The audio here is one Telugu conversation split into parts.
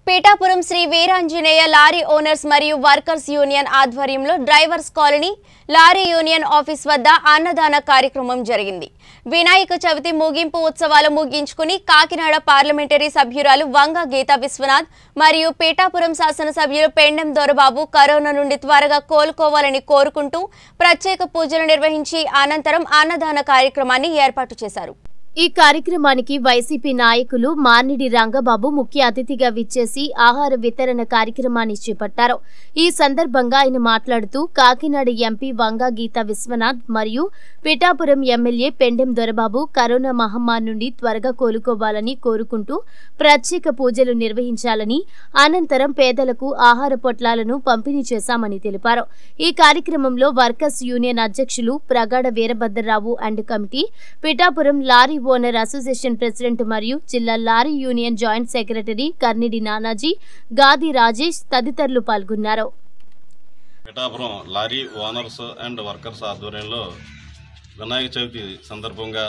పీఠాపురం శ్రీ వీరాంజనేయ లారీ ఓనర్స్ మరియు వర్కర్స్ యూనియన్ ఆధ్వర్యంలో drivers colony lorry union office వద్ద అన్నదాన కార్యక్రమం జరిగింది వినాయక చవితి ముగింపు ఉత్సవాలు ముగించుకుని కాకినాడ పార్లమెంటరీ సభ్యురాలు వంగ గీతా విశ్వనాథ్ మరియు పీఠాపురం శాసనసభ్యులు పెండెం దొరబాబు కరోనా నుండి త్వరగా కోలుకోవాలని కోరుకుంటూ ప్రత్యేక పూజలు నిర్వహించి అనంతరం అన్నదాన కార్యక్రమాన్ని ఏర్పాటు చేశారు ఈ కార్యక్రమానికి వైసీపీ నాయకులు మార్నిడి రంగబాబు ముఖ్య అతిథిగా విచ్చేసి ఆహార వితరణ కార్యక్రమాన్ని చేపట్టారు ఈ సందర్భంగా ఆయన మాట్లాడుతూ కాకినాడ ఎంపీ వంగా గీత విశ్వనాథ్ మరియు పిఠాపురం ఎమ్మెల్యే పెండెం దొరబాబు కరోనా మహమ్మారి నుండి త్వరగా కోలుకోవాలని కోరుకుంటూ ప్రత్యేక పూజలు నిర్వహించాలని అనంతరం పేదలకు ఆహార పొట్లాలను పంపిణీ చేశామని తెలిపారు ఈ కార్యక్రమంలో వర్కర్స్ యూనియన్ అధ్యక్షులు Pragada Veerabhadrarao and committee Pithapuram lorry owner association president మరియు జిల్లా lorry union joint secretary Karnidi Nanaji Gadi Rajesh తదితరులు పాల్గొన్నారు Pithapuram lorry owners and workers ఆధ్వర్యంలో వినాయక చవితి సందర్భంగా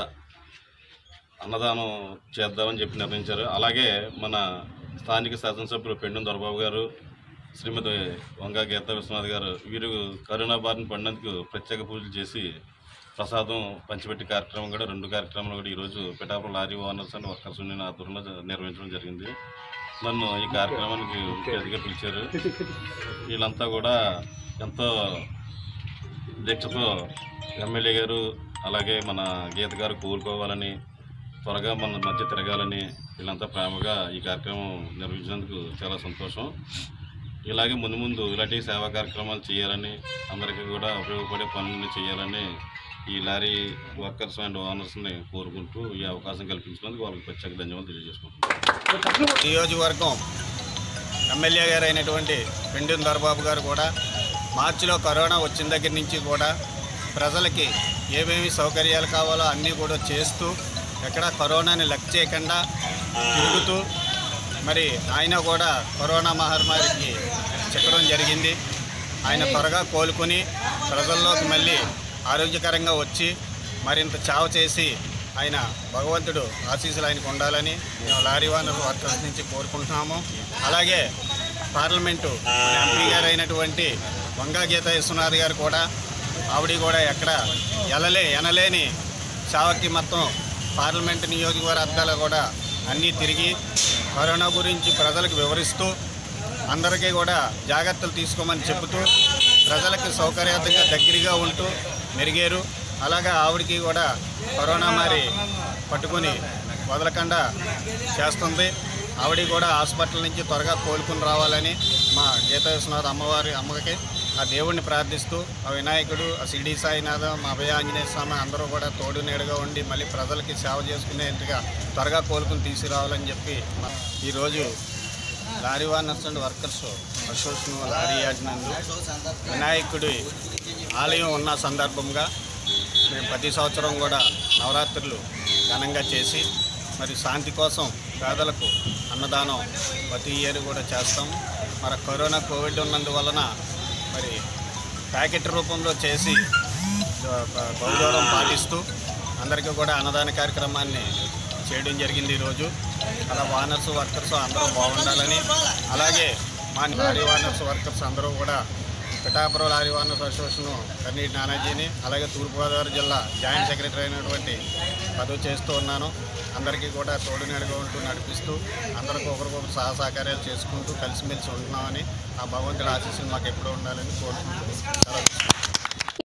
అన్నదానం చేద్దామని చెప్పి నిర్ణయించారు అలాగే మన స్థానిక శాసనసభ్యులు పెండు దొరబాబు గారు శ్రీమతి వంగా గీతా విశ్వనాథ్ గారు వీరు కరోనా బారిన పడినందుకు ప్రత్యేక పూజలు చేసి ప్రసాదం పంచిపెట్టి కార్యక్రమం కూడా రెండు కార్యక్రమాలు కూడా ఈరోజు Pithapuram lorry owners and workers union ఆధ్వర్యంలో నిర్వహించడం జరిగింది నన్ను ఈ కార్యక్రమానికి ముఖ్య అతిథిగా పిలిచారు వీళ్ళంతా కూడా ఎంతో దీక్షతో ఎమ్మెల్యే గారు అలాగే మన గీత గారు కోరుకోవాలని త్వరగా మన మధ్య తిరగాలని వీళ్ళంతా ప్రేమగా ఈ కార్యక్రమం నిర్వహించినందుకు చాలా సంతోషం ఇలాగే ముందు ముందు ఇలాంటి సేవా కార్యక్రమాలు చేయాలని అందరికీ కూడా ఉపయోగపడే పనులు చేయాలని ఈ లారీ వర్కర్స్ అండ్ ఓనర్స్ని కోరుకుంటూ ఈ అవకాశం కల్పించినందుకు వాళ్ళకి ప్రత్యేక ధన్యవాదాలు తెలియజేసుకుంటున్నాను నియోజకవర్గం ఎమ్మెల్యే గారు అయినటువంటి పెండిన దొరబాబు గారు కూడా మార్చిలో కరోనా వచ్చిన దగ్గర నుంచి కూడా ప్రజలకి ఏమేమి సౌకర్యాలు కావాలో అన్నీ కూడా చేస్తూ ఎక్కడ కరోనాని లెక్క చేయకుండా తిరుగుతూ మరి ఆయన కూడా కరోనా మహమ్మారికి చిక్కడం జరిగింది ఆయన త్వరగా కోలుకొని ప్రజల్లోకి మళ్ళీ ఆరోగ్యకరంగా వచ్చి మరింత చావ చేసి ఆయన భగవంతుడు ఆశీస్సులు ఆయనకు ఉండాలని మేము లారీ వానర్ వర్కర్స్ నుంచి కోరుకుంటున్నాము అలాగే పార్లమెంటు మన ఎంపీ గారు అయినటువంటి వంగా గీత విశ్వనాథ్ గారు కూడా ఆవిడ కూడా ఎక్కడ ఎలలే ఎనలేని చావకి మొత్తం పార్లమెంటు నియోజకవర్గాలు కూడా అన్నీ తిరిగి కరోనా గురించి ప్రజలకు వివరిస్తూ అందరికీ కూడా జాగ్రత్తలు తీసుకోమని చెబుతూ ప్రజలకు సౌకర్యార్థంగా దగ్గరగా ఉంటూ మెరిగారు అలాగా ఆవిడకి కూడా కరోనా మరి పట్టుకొని వదలకుండా చేస్తుంది ఆవిడ కూడా హాస్పిటల్ నుంచి త్వరగా కోలుకుని రావాలని మా గీత విశ్వనాథ్ అమ్మవారి అమ్మకి ఆ దేవుణ్ణి ప్రార్థిస్తూ ఆ వినాయకుడు ఆ సిడి సాయినాథ మా అభయ ఆంజనేయ స్వామి అందరూ కూడా తోడు నీడగా ఉండి మళ్ళీ ప్రజలకి సేవ చేసుకునేట్టుగా త్వరగా కోలుకుని తీసుకురావాలని చెప్పి మా- ఈరోజు lorry owners and workers association lorry యాజనందు వినాయకుడి ఆలయం ఉన్న సందర్భంగా మేము ప్రతి సంవత్సరం కూడా నవరాత్రులు ఘనంగా చేసి మరి శాంతి కోసం పేదలకు అన్నదానం ప్రతి ఇయర్ కూడా చేస్తాం మరి కరోనా కోవిడ్ ఉన్నందువలన మరి ప్యాకెట్ రూపంలో చేసి బహుదూరం పాటిస్తూ అందరికీ కూడా అన్నదాన కార్యక్రమాన్ని చేయడం జరిగింది ఈరోజు అలా వానర్స్ వర్కర్స్ అందరూ బాగుండాలని అలాగే మా లారీ వానర్స్ వర్కర్స్ అందరూ కూడా Pithapuram lorry owners association Karniti నానాజీని అలాగే తూర్పుగోదావరి జిల్లా జాయింట్ సెక్రటరీ అయినటువంటి పదవి చేస్తూ ఉన్నాను అందరికీ కూడా తోడు నీడగా ఉంటూ నడిపిస్తూ అందరికీ ఒకరికొకరు సహా సహకార్యాలు చేసుకుంటూ కలిసిమెలిసి ఉంటున్నామని ఆ భగవంతుడి ఆశీస్సులు మాకు ఎప్పుడూ ఉండాలని కోరుకుంటున్నాను